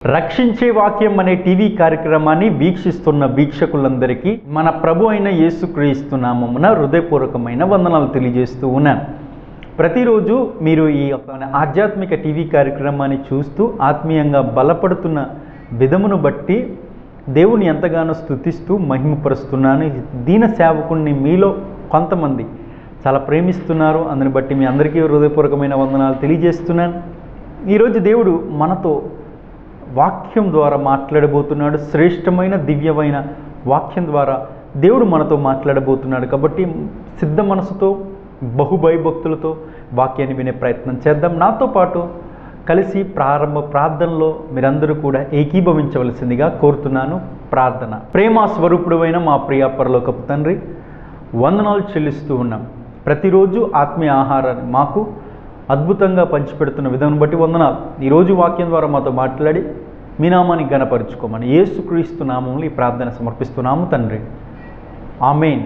రక్షించే వాక్యం అనే టీవీ కార్యక్రమాన్ని వీక్షిస్తున్న వీక్షకులందరికీ మన ప్రభు అయిన యేసుక్రీస్తు నామమున హృదయపూర్వకమైన వందనాలు తెలియజేస్తూ ఉన్నాను ప్రతిరోజు మీరు ఈ యొక్క ఆధ్యాత్మిక టీవీ కార్యక్రమాన్ని చూస్తూ ఆత్మీయంగా బలపడుతున్న విధమును బట్టి దేవుని ఎంతగానో స్తుతిస్తూ మహిమపరుస్తున్నాను దీన సేవకుణ్ణి మీలో కొంతమంది చాలా ప్రేమిస్తున్నారు అందుని బట్టి మీ అందరికీ హృదయపూర్వకమైన వందనాలు తెలియజేస్తున్నాను ఈరోజు దేవుడు మనతో వాక్యం ద్వారా మాట్లాడబోతున్నాడు శ్రేష్టమైన దివ్యమైన వాక్యం ద్వారా దేవుడు మనతో మాట్లాడబోతున్నాడు కాబట్టి సిద్ధ మనసుతో బహుభయభక్తులతో వాక్యాన్ని వినే ప్రయత్నం చేద్దాం నాతో పాటు కలిసి ప్రారంభ ప్రార్థనలో మీరందరూ కూడా ఏకీభవించవలసిందిగా కోరుతున్నాను ప్రార్థన ప్రేమ స్వరూపుడువైన మా ప్రియ పరలోకపు తండ్రి వందనాలు చెల్లిస్తూ ఉన్నాం ప్రతిరోజు ఆత్మీయ ఆహారాన్ని మాకు అద్భుతంగా పంచిపెడుతున్న విధానం బట్టి వందనాలు ఈరోజు వాక్యం ద్వారా మాతో మాట్లాడి మీ నామాన్ని గణపరుచుకోమని యేసుక్రీస్తు నామంలో ఈ ప్రార్థన సమర్పిస్తున్నాము తండ్రి ఆమెన్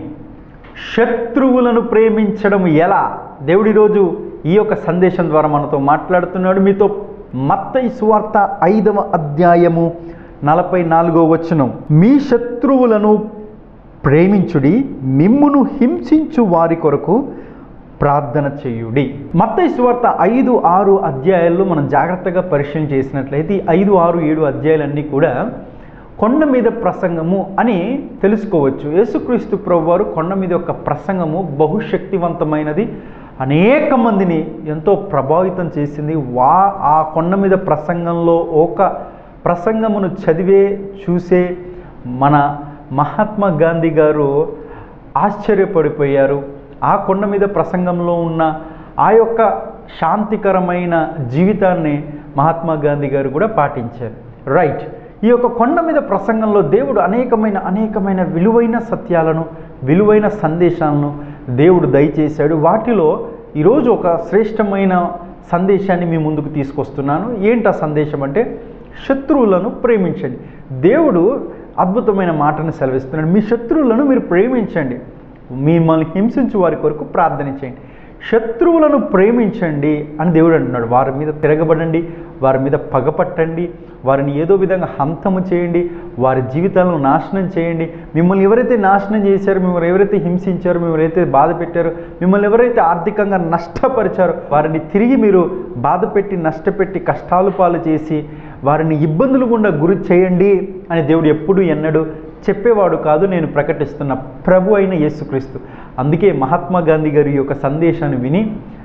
శత్రువులను ప్రేమించడం ఎలా దేవుడు ఈరోజు ఈ యొక్క సందేశం ద్వారా మనతో మాట్లాడుతున్నాడు మీతో మత్తయి సువార్త ఐదవ అధ్యాయము నలభై నాలుగో వచనం మీ శత్రువులను ప్రేమించుడి మిమ్మును హింసించు వారి కొరకు ప్రార్థన చేయుడి మత్తయి సువార్త ఐదు ఆరు అధ్యాయాల్లో మనం జాగ్రత్తగా పరిశీలన చేసినట్లయితే ఈ ఐదు ఆరు ఏడు అధ్యాయాలన్నీ కూడా కొండ మీద ప్రసంగము అని తెలుసుకోవచ్చు యేసుక్రీస్తు ప్రభు వారు కొండ మీద యొక్క ప్రసంగము బహుశక్తివంతమైనది అనేక మందిని ఎంతో ప్రభావితం చేసింది వా ఆ కొండ మీద ప్రసంగంలో ఒక ప్రసంగమును చదివే చూసే మన మహాత్మా గాంధీ గారు ఆశ్చర్యపడిపోయారు ఆ కొండ మీద ప్రసంగంలో ఉన్న ఆ యొక్క శాంతికరమైన జీవితాన్ని మహాత్మా గాంధీ గారు కూడా పాటించారు రైట్ ఈ యొక్క కొండ మీద ప్రసంగంలో దేవుడు అనేకమైన అనేకమైన విలువైన సత్యాలను విలువైన సందేశాలను దేవుడు దయచేశాడు వాటిలో ఈరోజు ఒక శ్రేష్టమైన సందేశాన్ని మీ ముందుకు తీసుకొస్తున్నాను ఏంటి ఆ సందేశం అంటే శత్రువులను ప్రేమించండి దేవుడు అద్భుతమైన మాటను సెలవిస్తున్నాడు మీ శత్రువులను మీరు ప్రేమించండి మిమ్మల్ని హింసించు వారి కొరకు ప్రార్థన చేయండి శత్రువులను ప్రేమించండి అని దేవుడు అంటున్నాడు వారి మీద తిరగబడండి వారి మీద పగపట్టండి వారిని ఏదో విధంగా హంతము చేయండి వారి జీవితాలను నాశనం చేయండి మిమ్మల్ని ఎవరైతే నాశనం చేశారో మిమ్మల్ని ఎవరైతే హింసించారో మిమ్మల్ని ఎవరైతే బాధ పెట్టారో మిమ్మల్ని ఎవరైతే ఆర్థికంగా నష్టపరిచారో వారిని తిరిగి మీరు బాధ పెట్టి నష్టపెట్టి కష్టాలు పాలు చేసి వారిని ఇబ్బందులు గుండా గురి చేయండి అని దేవుడు ఎప్పుడు ఎన్నడు చెప్పేవాడు కాదు నేను ప్రకటిస్తున్న ప్రభు అయిన యేసుక్రీస్తు అందుకే మహాత్మా గాంధీ గారి యొక్క సందేశాన్ని విని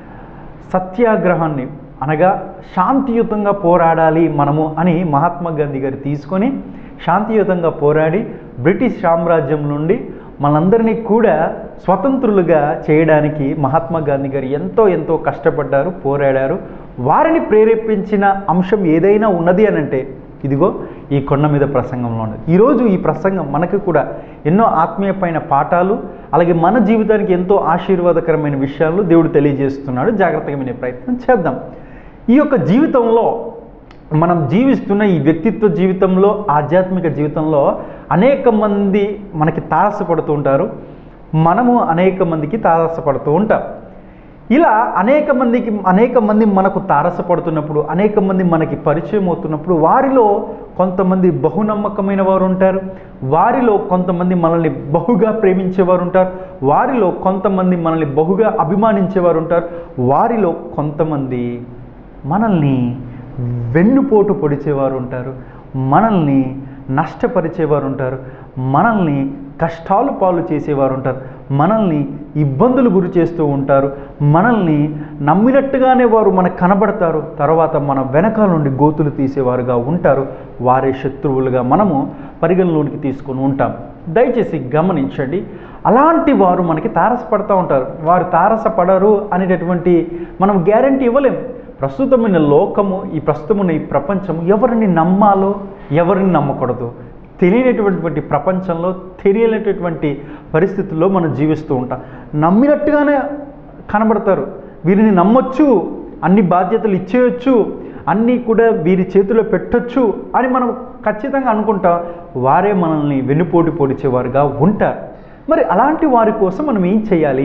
సత్యాగ్రహాన్ని అనగా శాంతియుతంగా పోరాడాలి మనము అని మహాత్మా గాంధీ గారు తీసుకొని శాంతియుతంగా పోరాడి బ్రిటిష్ సామ్రాజ్యం నుండి మనందరినీ కూడా స్వతంత్రులుగా చేయడానికి మహాత్మా గాంధీ గారు ఎంతో ఎంతో కష్టపడ్డారు పోరాడారు వారిని ప్రేరేపించిన అంశం ఏదైనా ఉన్నది అని అంటే ఇదిగో ఈ కొండ మీద ప్రసంగంలో ఉన్నది ఈరోజు ఈ ప్రసంగం మనకు కూడా ఎన్నో ఆత్మీయమైన పాఠాలు అలాగే మన జీవితానికి ఎంతో ఆశీర్వాదకరమైన విషయాలు దేవుడు తెలియజేస్తున్నాడు జాగ్రత్తగా వినే ప్రయత్నం చేద్దాం ఈ యొక్క జీవితంలో మనం జీవిస్తున్న ఈ వ్యక్తిత్వ జీవితంలో ఆధ్యాత్మిక జీవితంలో అనేక మంది మనకి తారసపడుతూ ఉంటారు మనము అనేక మందికి తారసపడుతూ ఉంటాం ఇలా అనేక మందికి అనేక మంది మనకు తారసపడుతున్నప్పుడు అనేక మంది మనకి పరిచయం అవుతున్నప్పుడు వారిలో కొంతమంది బహునమ్మకమైన వారు ఉంటారు వారిలో కొంతమంది మనల్ని బహుగా ప్రేమించేవారు ఉంటారు వారిలో కొంతమంది మనల్ని బహుగా అభిమానించేవారు ఉంటారు వారిలో కొంతమంది మనల్ని వెన్నుపోటు పొడిచేవారు ఉంటారు మనల్ని నష్టపరిచేవారు ఉంటారు మనల్ని కష్టాలు పాలు చేసేవారు ఉంటారు మనల్ని ఇబ్బందులు గురి చేస్తూ ఉంటారు మనల్ని నమ్మినట్టుగానే వారు మనకు కనబడతారు తర్వాత మన వెనకాల నుండి గోతులు తీసేవారుగా ఉంటారు వారే శత్రువులుగా మనము పరిగణలోనికి తీసుకొని ఉంటాం దయచేసి గమనించండి అలాంటి వారు మనకి తారసపడతా ఉంటారు వారు తారసపడరు అనేటటువంటి మనం గ్యారంటీ ఇవ్వలేం ప్రస్తుతమైన లోకము ఈ ప్రస్తుతమైన ఈ ప్రపంచము ఎవరిని నమ్మాలో ఎవరిని నమ్మకూడదు తెలియనటువంటి ప్రపంచంలో తెలియనటువంటి పరిస్థితుల్లో మనం జీవిస్తూ ఉంటాం నమ్మినట్టుగానే కనబడతారు వీరిని నమ్మొచ్చు అన్ని బాధ్యతలు ఇచ్చేయచ్చు అన్నీ కూడా వీరి చేతిలో పెట్టొచ్చు అని మనం ఖచ్చితంగా అనుకుంటాం వారే మనల్ని వెన్నుపోటు పొడిచేవారుగా ఉంటారు మరి అలాంటి వారి కోసం మనం ఏం చేయాలి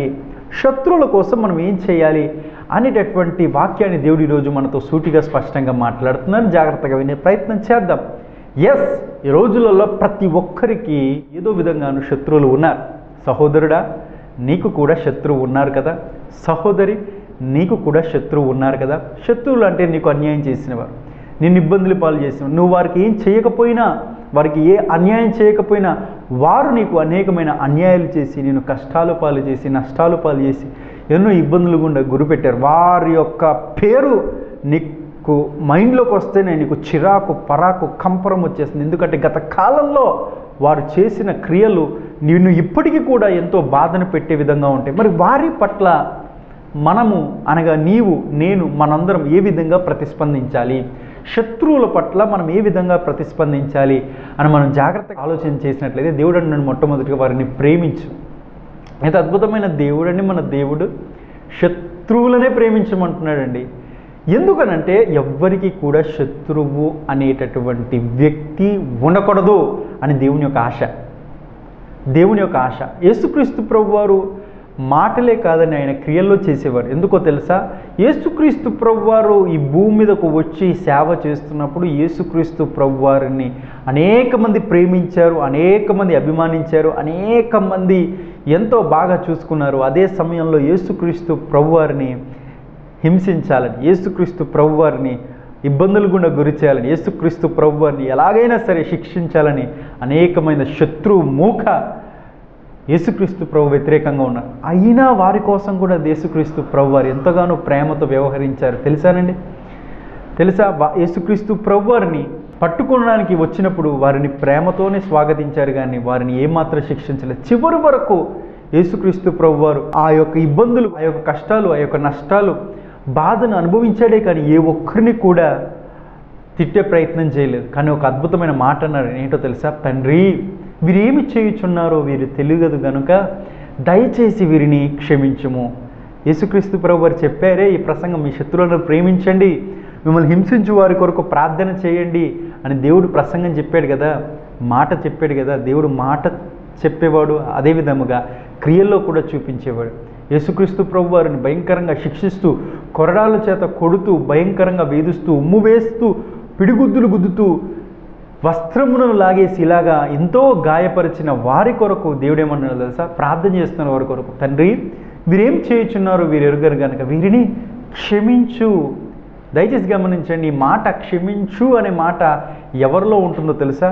శత్రువుల కోసం మనం ఏం చేయాలి అనేటటువంటి వాక్యాన్ని దేవుడు ఈరోజు మనతో సూటిగా స్పష్టంగా మాట్లాడుతున్నారు జాగ్రత్తగా వినే ప్రయత్నం చేద్దాం ఎస్ ఈ రోజులలో ప్రతి ఒక్కరికి ఏదో విధంగాను శత్రువులు ఉన్నారు సహోదరుడా నీకు కూడా శత్రువు ఉన్నారు కదా సహోదరి నీకు కూడా శత్రువు ఉన్నారు కదా శత్రువులు అంటే నీకు అన్యాయం చేసినవారు నిన్ను ఇబ్బందులు పాలు చేసిన నువ్వు వారికి ఏం చేయకపోయినా వారికి ఏ అన్యాయం చేయకపోయినా వారు నీకు అనేకమైన అన్యాయాలు చేసి నేను కష్టాలు పాలు చేసి నష్టాలు పాలు చేసి ఎన్నో ఇబ్బందులు గుండా గురిపెట్టారు వారి యొక్క పేరు నీకు మైండ్లోకి వస్తేనే నీకు చిరాకు పరాకు కంపరం వచ్చేస్తుంది ఎందుకంటే గత కాలంలో వారు చేసిన క్రియలు నిన్ను ఇప్పటికీ కూడా ఎంతో బాధను పెట్టే విధంగా ఉంటాయి మరి వారి పట్ల మనము అనగా నీవు నేను మనందరం ఏ విధంగా ప్రతిస్పందించాలి శత్రువుల పట్ల మనం ఏ విధంగా ప్రతిస్పందించాలి అని మనం జాగ్రత్తగా ఆలోచన చేసినట్లయితే దేవుడు నన్ను మొట్టమొదటిగా వారిని ప్రేమించు అయితే అద్భుతమైన దేవుడని మన దేవుడు శత్రువులనే ప్రేమించమంటున్నాడండి ఎందుకనంటే ఎవ్వరికి కూడా శత్రువు అనేటటువంటి వ్యక్తి ఉండకూడదు అని దేవుని యొక్క ఆశ దేవుని యొక్క ఆశ యేసుక్రీస్తు ప్రభు వారు మాటలే కాదని ఆయన క్రియల్లో చేసేవారు ఎందుకో తెలుసా యేసుక్రీస్తు ప్రభు వారు ఈ భూమి మీదకు వచ్చి సేవ చేస్తున్నప్పుడు యేసుక్రీస్తు ప్రభు వారిని అనేక మంది ప్రేమించారు అనేక మంది అభిమానించారు అనేక మంది ఎంతో బాగా చూసుకున్నారు అదే సమయంలో యేసుక్రీస్తు ప్రభు వారిని హింసించాలని యేసుక్రీస్తు ప్రభు వారిని ఇబ్బందులు గుండా గురి చేయాలని యేసుక్రీస్తు ప్రభు వారిని ఎలాగైనా సరే శిక్షించాలని అనేకమైన శత్రు మూక యేసుక్రీస్తు ప్రభు వ్యతిరేకంగా ఉన్నారు అయినా వారి కోసం కూడా యేసుక్రీస్తు ప్రభు వారు ఎంతగానో ప్రేమతో వ్యవహరించారు తెలుసానండి తెలుసా వా- యేసుక్రీస్తు ప్రభు వారిని పట్టుకోవడానికి వచ్చినప్పుడు వారిని ప్రేమతోనే స్వాగతించారు కానీ వారిని ఏమాత్రం శిక్షించలేదు చివరి వరకు యేసుక్రీస్తు ప్రభు వారు ఆ యొక్క ఇబ్బందులు ఆ యొక్క కష్టాలు ఆ యొక్క నష్టాలు బాధను అనుభవించాడే కానీ ఏ ఒక్కరిని కూడా తిట్టే ప్రయత్నం చేయలేదు కానీ ఒక అద్భుతమైన మాట అన్నారు ఏంటో తెలుసా తండ్రి వీరేమి చేయుచున్నారో వీరు తెలియదు గనుక దయచేసి వీరిని క్షమించుము యేసుక్రీస్తు ప్రభు వారు చెప్పారే ఈ ప్రసంగం మీ శత్రువులను ప్రేమించండి మిమ్మల్ని హింసించు వారి కొరకు ప్రార్థన చేయండి అని దేవుడు ప్రసంగం చెప్పాడు కదా మాట చెప్పాడు కదా దేవుడు మాట చెప్పేవాడు అదే విధముగా క్రియల్లో కూడా చూపించేవాడు యేసుక్రీస్తు ప్రభు వారిని భయంకరంగా శిక్షిస్తూ కొరడాల చేత కొడుతూ భయంకరంగా వేధిస్తూ ఉమ్ము వేస్తూ పిడిగుద్దులు గుద్దుతూ వస్త్రములను లాగేసి ఇలాగా ఎంతో గాయపరిచిన వారి కొరకు దేవుడేమన్నాడు తెలుసా ప్రార్థన చేస్తున్న వారి కొరకు తండ్రి వీరేం చేయుచున్నారు వీరు ఎరుగరు కనుక వీరిని క్షమించు దయచేసి గమనించండి ఈ మాట క్షమించు అనే మాట ఎవరిలో ఉంటుందో తెలుసా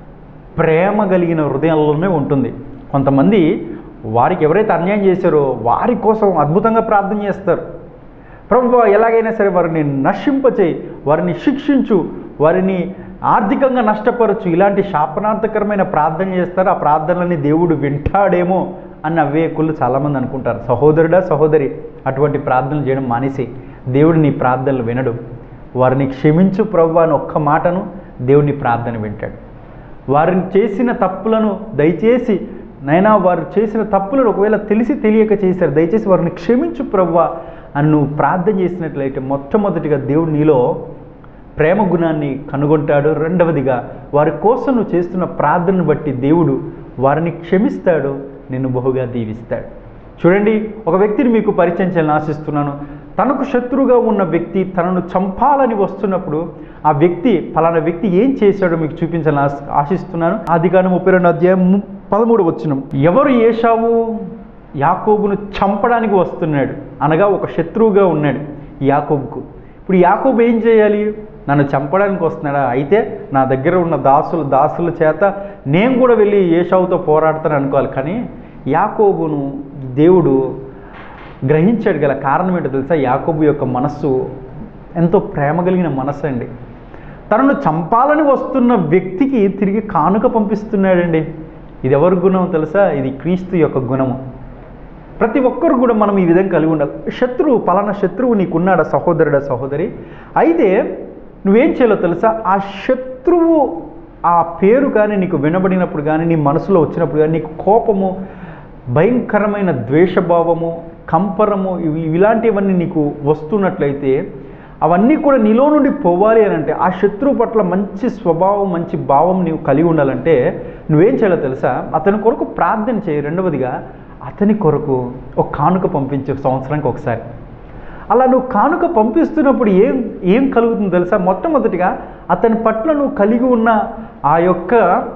ప్రేమ కలిగిన హృదయంలోనే ఉంటుంది కొంతమంది వారికి ఎవరైతే అన్యాయం చేశారో వారి కోసం అద్భుతంగా ప్రార్థన చేస్తారు ప్రభు ఎలాగైనా సరే వారిని నశింపచేయి వారిని శిక్షించు వారిని ఆర్థికంగా నష్టపరచు ఇలాంటి శాపనార్థకరమైన ప్రార్థన చేస్తారు ఆ ప్రార్థనలని దేవుడు వింటాడేమో అన్న అవేకులు చాలామంది అనుకుంటారు సహోదరుడా సహోదరి అటువంటి ప్రార్థనలు చేయడం మానేసి దేవుడు నీ ప్రార్థనలు వినడు వారిని క్షమించు ప్రభు అని ఒక్క మాటను దేవుని ప్రార్థన వింటాడు వారిని చేసిన తప్పులను దయచేసి నైనా వారు చేసిన తప్పులను ఒకవేళ తెలిసి తెలియక చేశారు దయచేసి వారిని క్షమించు ప్రవ్వా అని నువ్వు ప్రార్థన చేసినట్లయితే మొట్టమొదటిగా దేవుడు నీలో ప్రేమ గుణాన్ని కనుగొంటాడు రెండవదిగా వారి కోసం నువ్వు చేస్తున్న ప్రార్థనను బట్టి దేవుడు వారిని క్షమిస్తాడు నిన్ను బహుగా దీవిస్తాడు చూడండి ఒక వ్యక్తిని మీకు పరిచయం చేయాలని ఆశిస్తున్నాను తనకు శత్రువుగా ఉన్న వ్యక్తి తనను చంపాలని వస్తున్నప్పుడు ఆ వ్యక్తి ఫలానా వ్యక్తి ఏం చేశాడో మీకు చూపించాలని ఆశ ఆశిస్తున్నాను ఆది కాను ముప్పై రెండు అధ్యాయం ము- పదమూడు వచ్చిన ఎవరు ఏషావు యాకోబును చంపడానికి వస్తున్నాడు అనగా ఒక శత్రువుగా ఉన్నాడు యాకోబుకు ఇప్పుడు యాకోబు ఏం చేయాలి నన్ను చంపడానికి వస్తున్నాడా అయితే నా దగ్గర ఉన్న దాసులు దాసుల చేత నేను కూడా వెళ్ళి ఏషావుతో పోరాడతాను అనుకోవాలి కానీ యాకోబును దేవుడు గ్రహించాడు గల కారణం ఏంటో తెలుసా యాకోబు యొక్క మనస్సు ఎంతో ప్రేమ కలిగిన మనస్సు అండి తనను చంపాలని వస్తున్న వ్యక్తికి తిరిగి కానుక పంపిస్తున్నాడండి ఇది ఎవరి గుణం తెలుసా ఇది క్రీస్తు యొక్క గుణము ప్రతి ఒక్కరు కూడా మనం ఈ విధంగా కలిగి ఉండాలి శత్రువు పలానా శత్రువు నీకున్నాడా సహోదరుడా సహోదరి అయితే నువ్వేం చేయాలో తెలుసా ఆ శత్రువు ఆ పేరు కానీ నీకు వినబడినప్పుడు కానీ నీ మనసులో వచ్చినప్పుడు కానీ నీకు కోపము భయంకరమైన ద్వేషభావము కంపరము ఇవి ఇలాంటివన్నీ నీకు వస్తున్నట్లయితే అవన్నీ కూడా నీలో నుండి పోవాలి అని అంటే ఆ శత్రువు పట్ల మంచి స్వభావం మంచి భావం నీవు కలిగి ఉండాలంటే నువ్వేం చేయాలో తెలుసా అతని కొరకు ప్రార్థన చేయి రెండవదిగా అతని కొరకు ఒక కానుక పంపించు సంవత్సరానికి ఒకసారి అలా నువ్వు కానుక పంపిస్తున్నప్పుడు ఏం ఏం కలుగుతుందో తెలుసా మొట్టమొదటిగా అతని పట్ల నువ్వు కలిగి ఉన్న ఆ యొక్క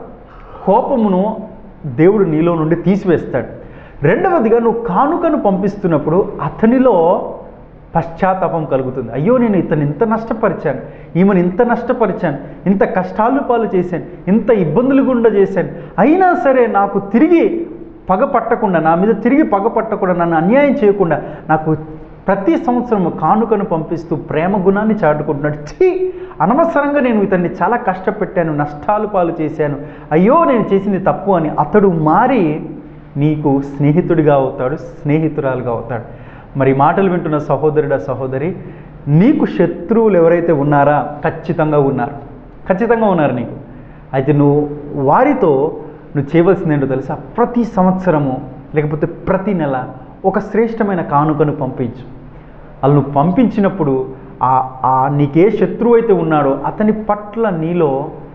కోపమును దేవుడు నీలో నుండి తీసివేస్తాడు రెండవదిగా నువ్వు కానుకను పంపిస్తున్నప్పుడు అతనిలో పశ్చాత్తాపం కలుగుతుంది అయ్యో నేను ఇతను ఇంత నష్టపరిచాను ఈమెను ఇంత నష్టపరిచాను ఇంత కష్టాలు పాలు చేశాను ఇంత ఇబ్బందులు గుండా చేశాను అయినా సరే నాకు తిరిగి పగ పట్టకుండా నా మీద తిరిగి పగ పట్టకుండా నన్ను అన్యాయం చేయకుండా నాకు ప్రతి సంవత్సరం కానుకను పంపిస్తూ ప్రేమ గుణాన్ని చాటుకుంటున్నాడు ఛీ అనవసరంగా నేను ఇతన్ని చాలా కష్టపెట్టాను నష్టాలు పాలు చేశాను అయ్యో నేను చేసింది తప్పు అని అతడు మారి నీకు స్నేహితుడిగా అవుతాడు స్నేహితురాలుగా అవుతాడు మరి ఈ మాటలు వింటున్న సహోదరుడా సహోదరి నీకు శత్రువులు ఎవరైతే ఉన్నారా ఖచ్చితంగా ఉన్నారు ఖచ్చితంగా ఉన్నారు నీకు అయితే నువ్వు వారితో నువ్వు చేయవలసింది ఏంటో తెలుసా ప్రతి సంవత్సరము లేకపోతే ప్రతి నెల ఒక శ్రేష్టమైన కానుకను పంపించు వాళ్ళు నువ్వు పంపించినప్పుడు ఆ ఆ నీకే శత్రువు అయితే ఉన్నాడో అతని పట్ల నీలో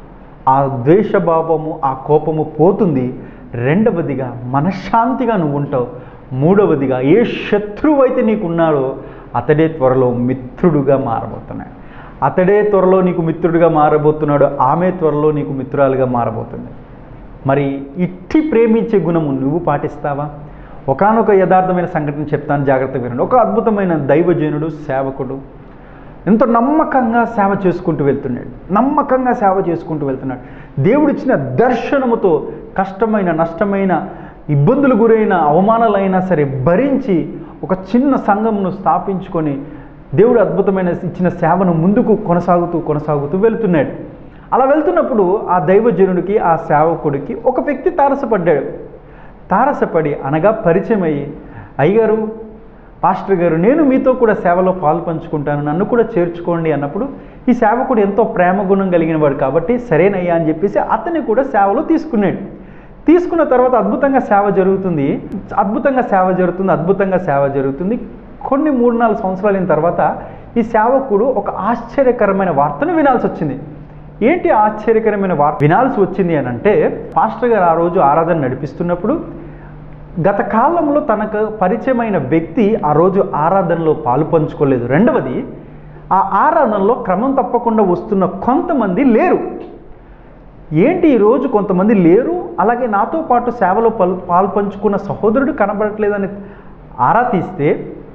ఆ ద్వేషభావము ఆ కోపము పోతుంది రెండవదిగా మనశ్శాంతిగా నువ్వు ఉంటావు మూడవదిగా ఏ శత్రువు అయితే నీకు ఉన్నాడో అతడే త్వరలో మిత్రుడుగా మారబోతున్నాడు అతడే త్వరలో నీకు మిత్రుడిగా మారబోతున్నాడు ఆమె త్వరలో నీకు మిత్రురాలుగా మారబోతుంది మరి ఇట్టి ప్రేమించే గుణము నువ్వు పాటిస్తావా ఒకానొక యథార్థమైన సంఘటన చెప్తాను జాగ్రత్తగా వినండి ఒక అద్భుతమైన దైవజనుడు సేవకుడు ఎంతో నమ్మకంగా సేవ చేసుకుంటూ వెళ్తున్నాడు నమ్మకంగా సేవ చేసుకుంటూ వెళ్తున్నాడు దేవుడిచ్చిన దర్శనముతో కష్టమైన నష్టమైన ఇబ్బందులు గురైన అవమానాలైనా సరే భరించి ఒక చిన్న సంఘంను స్థాపించుకొని దేవుడు అద్భుతమైన ఇచ్చిన సేవను ముందుకు కొనసాగుతూ కొనసాగుతూ వెళ్తున్నాడు అలా వెళ్తున్నప్పుడు ఆ దైవజనుడికి ఆ సేవకుడికి ఒక వ్యక్తి తారసపడ్డాడు తారసపడి అనగా పరిచయం అయ్యి అయ్యగారు పాస్టర్ గారు నేను మీతో కూడా సేవలో పాలు పంచుకుంటాను నన్ను కూడా చేర్చుకోండి అన్నప్పుడు ఈ సేవకుడు ఎంతో ప్రేమ గుణం కలిగిన వాడు కాబట్టి సరేనయ్యా అని చెప్పేసి అతన్ని కూడా సేవలో తీసుకున్నాడు తీసుకున్న తర్వాత అద్భుతంగా సేవ జరుగుతుంది అద్భుతంగా సేవ జరుగుతుంది అద్భుతంగా సేవ జరుగుతుంది కొన్ని మూడు నాలుగు సంవత్సరాల తర్వాత ఈ సేవకుడు ఒక ఆశ్చర్యకరమైన వార్తను వినాల్సి వచ్చింది ఏంటి ఆశ్చర్యకరమైన వార్త వినాల్సి వచ్చింది అని అంటే పాస్టర్ గారు ఆ రోజు ఆరాధన నడిపిస్తున్నప్పుడు గత కాలంలో తనకు పరిచయమైన వ్యక్తి ఆ రోజు ఆరాధనలో పాలు పంచుకోలేదు రెండవది ఆ ఆరాధనలో క్రమం తప్పకుండా వస్తున్న కొంతమంది లేరు ఏంటి ఈరోజు కొంతమంది లేరు అలాగే నాతో పాటు సేవలో పలు పాలు పంచుకున్న సహోదరుడు కనబడట్లేదని ఆరా తీస్తే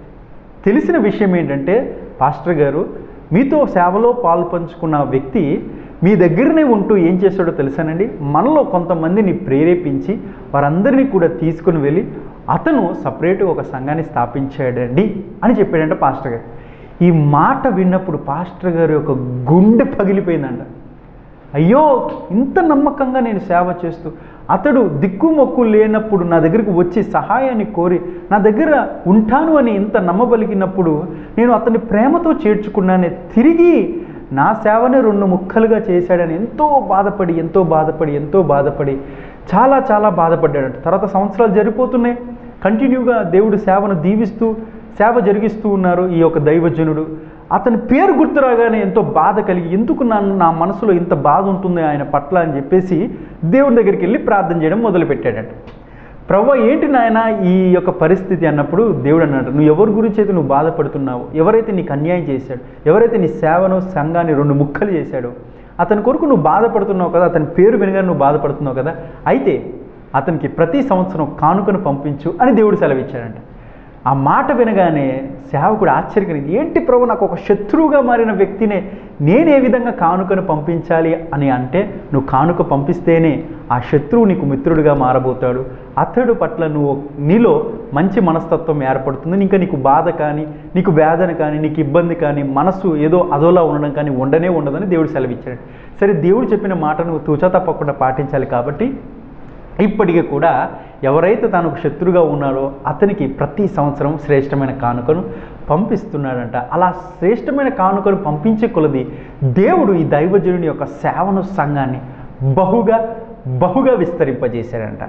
తెలిసిన విషయం ఏంటంటే పాస్టర్ గారు మీతో సేవలో పాలు పంచుకున్న వ్యక్తి మీ దగ్గరనే ఉంటూ ఏం చేశాడో తెలుసానండి మనలో కొంతమందిని ప్రేరేపించి వారందరినీ కూడా తీసుకుని వెళ్ళి అతను సపరేట్గా ఒక సంఘాన్ని స్థాపించాడండి అని చెప్పాడంట పాస్టర్ గారు ఈ మాట విన్నప్పుడు పాస్టర్ గారి యొక్క గుండె పగిలిపోయిందంట అయ్యో ఇంత నమ్మకంగా నేను సేవ చేస్తూ అతడు దిక్కుమొక్కు లేనప్పుడు నా దగ్గరికి వచ్చి సహాయాన్ని కోరి నా దగ్గర ఉంటాను అని ఇంత నమ్మబలిగినప్పుడు నేను అతన్ని ప్రేమతో చేర్చుకున్నానే తిరిగి నా సేవనే రెండు ముక్కలుగా చేశాడని ఎంతో బాధపడి ఎంతో బాధపడి ఎంతో బాధపడి చాలా చాలా బాధపడ్డాడంట తర్వాత సంవత్సరాలు జరిగిపోతున్నాయి కంటిన్యూగా దేవుడు సేవను దీవిస్తూ సేవ జరిగిస్తూ ఉన్నారు ఈ యొక్క దైవజనుడు అతని పేరు గుర్తు రాగానే ఎంతో బాధ కలిగి ఎందుకు నన్ను నా మనసులో ఇంత బాధ ఉంటుంది ఆయన పట్ల అని చెప్పేసి దేవుడి దగ్గరికి వెళ్ళి ప్రార్థన చేయడం మొదలుపెట్టాడట ప్రభు ఏంటి నాయన ఈ యొక్క పరిస్థితి అన్నప్పుడు దేవుడు అన్నాడు నువ్వు ఎవరి గురించి అయితే నువ్వు బాధపడుతున్నావు ఎవరైతే నీకు అన్యాయం చేశాడు ఎవరైతే నీ సేవను సంఘాన్ని రెండు ముక్కలు చేశాడో అతని కొరకు నువ్వు బాధపడుతున్నావు కదా అతని పేరు వినగానే నువ్వు బాధపడుతున్నావు కదా అయితే అతనికి ప్రతి సంవత్సరం కానుకను పంపించు అని దేవుడు సెలవిచ్చాడంట ఆ మాట వినగానే సేవకుడు ఆశ్చర్యకరింది ఏంటి ప్రభు నాకు ఒక శత్రువుగా మారిన వ్యక్తినే నేను ఏ విధంగా కానుకను పంపించాలి అని అంటే నువ్వు కానుక పంపిస్తేనే ఆ శత్రువు నీకు మిత్రుడిగా మారబోతాడు అతడు పట్ల నువ్వు నీలో మంచి మనస్తత్వం ఏర్పడుతుంది ఇంకా నీకు బాధ కానీ నీకు వేదన కానీ నీకు ఇబ్బంది కానీ మనసు ఏదో అదోలా ఉండడం కానీ ఉండనే ఉండదని దేవుడు సెలవిచ్చాడు సరే దేవుడు చెప్పిన మాట నువ్వు తూచా తప్పకుండా పాటించాలి కాబట్టి ఇప్పటికీ కూడా ఎవరైతే తనకు శత్రుగా ఉన్నాడో అతనికి ప్రతి సంవత్సరం శ్రేష్టమైన కానుకను పంపిస్తున్నాడంట అలా శ్రేష్టమైన కానుకను పంపించే కొలది దేవుడు ఈ దైవజనుని యొక్క సేవను సంఘాన్ని బహుగా బహుగా విస్తరింపజేశాడంట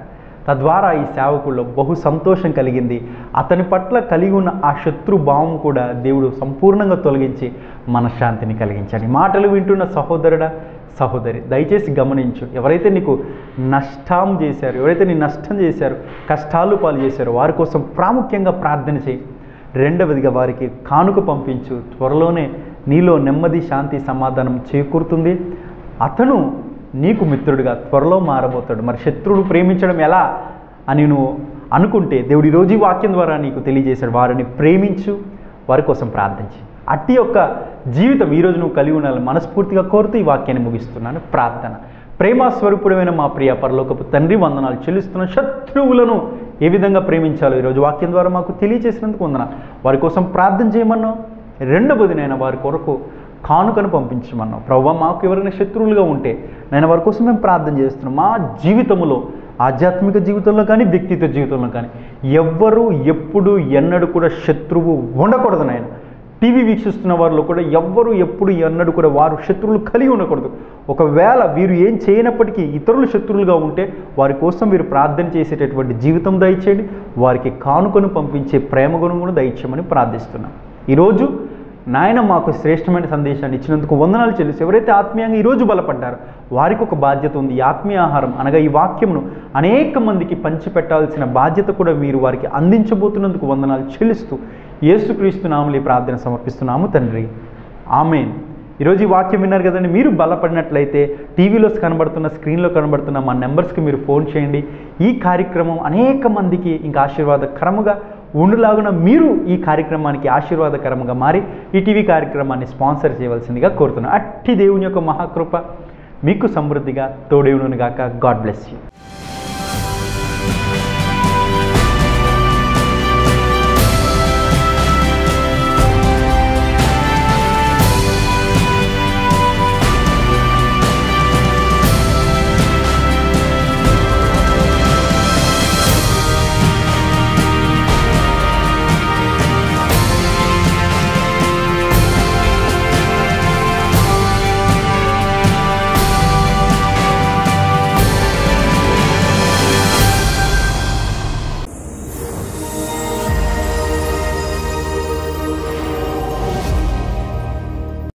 తద్వారా ఈ సేవకుల్లో బహు సంతోషం కలిగింది అతని పట్ల కలిగి ఉన్న ఆ శత్రు భావం కూడా దేవుడు సంపూర్ణంగా తొలగించి మనశ్శాంతిని కలిగించాడు ఈ మాటలు వింటున్న సహోదరుడా సహోదరి దయచేసి గమనించు ఎవరైతే నీకు నష్టం చేశారు ఎవరైతే నీ నష్టం చేశారు కష్టాలు పాలు చేశారో వారి కోసం ప్రాముఖ్యంగా ప్రార్థన చేయి రెండవదిగా వారికి కానుక పంపించు త్వరలోనే నీలో నెమ్మది శాంతి సమాధానం చేకూరుతుంది అతను నీకు మిత్రుడిగా త్వరలో మారబోతాడు మరి శత్రువుడు ప్రేమించడం ఎలా అని నువ్వు అనుకుంటే దేవుడు ఈరోజు ఈ వాక్యం ద్వారా నీకు తెలియజేశాడు వారిని ప్రేమించు వారి కోసం ప్రార్థించి అట్టి యొక్క జీవితం ఈరోజు నువ్వు కలిగి ఉండాలని మనస్ఫూర్తిగా కోరుతూ ఈ వాక్యాన్ని ముగిస్తున్నాను ప్రార్థన ప్రేమ స్వరూపుడమైన మా ప్రియ పరలోకపు తండ్రి వందనాలు చెల్లిస్తున్న శత్రువులను ఏ విధంగా ప్రేమించాలో ఈరోజు వాక్యం ద్వారా మాకు తెలియజేసినందుకు వందన వారి కోసం ప్రార్థన చేయమన్నావు రెండవదినైనా వారి కొరకు కానుకను పంపించమన్నావు ప్రభావ మాకు ఎవరైనా శత్రువులుగా ఉంటే నేను వారి కోసం మేము ప్రార్థన చేస్తున్నాం మా జీవితంలో ఆధ్యాత్మిక జీవితంలో కానీ వ్యక్తిత్వ జీవితంలో కానీ ఎవ్వరూ ఎప్పుడు ఎన్నడూ కూడా శత్రువు ఉండకూడదు నాయన టీవీ వీక్షిస్తున్న వారిలో కూడా ఎవ్వరు ఎప్పుడు ఎన్నడూ కూడా వారు శత్రువులు కలిగి ఉండకూడదు ఒకవేళ వీరు ఏం చేయనప్పటికీ ఇతరులు శత్రువులుగా ఉంటే వారి కోసం వీరు ప్రార్థన చేసేటటువంటి జీవితం దయచేయండి వారికి కానుకను పంపించే ప్రేమ గుణం కూడా దయచేయమని ప్రార్థిస్తున్నాం ఈరోజు నాయన మాకు శ్రేష్టమైన సందేశాన్ని ఇచ్చినందుకు వందనాలు చెల్లిసి ఎవరైతే ఆత్మీయంగా ఈరోజు బలపడ్డారో వారికి ఒక బాధ్యత ఉంది ఈ ఆత్మీయ ఆహారం అనగా ఈ వాక్యమును అనేక మందికి పంచిపెట్టాల్సిన బాధ్యత కూడా మీరు వారికి అందించబోతున్నందుకు వందనాలు చెల్లిస్తూ యేసుక్రీస్తు నామలు ఈ ప్రార్థన సమర్పిస్తున్నాము తండ్రి ఆమెన్ ఈరోజు ఈ వాక్యం విన్నారు కదండి మీరు బలపడినట్లయితే టీవీలో కనబడుతున్న స్క్రీన్లో కనబడుతున్న మా నెంబర్స్కి మీరు ఫోన్ చేయండి ఈ కార్యక్రమం అనేక మందికి ఇంకా ఆశీర్వాదకరముగా ఉండులాగున మీరు ఈ కార్యక్రమానికి ఆశీర్వాదకరంగా మారి ఈ టీవీ కార్యక్రమాన్ని స్పాన్సర్ చేయవలసిందిగా కోరుతున్నాను అట్టి దేవుని యొక్క మహాకృప మీకు సమృద్ధిగా తోడేవును గాక గాడ్ బ్లెస్ యూ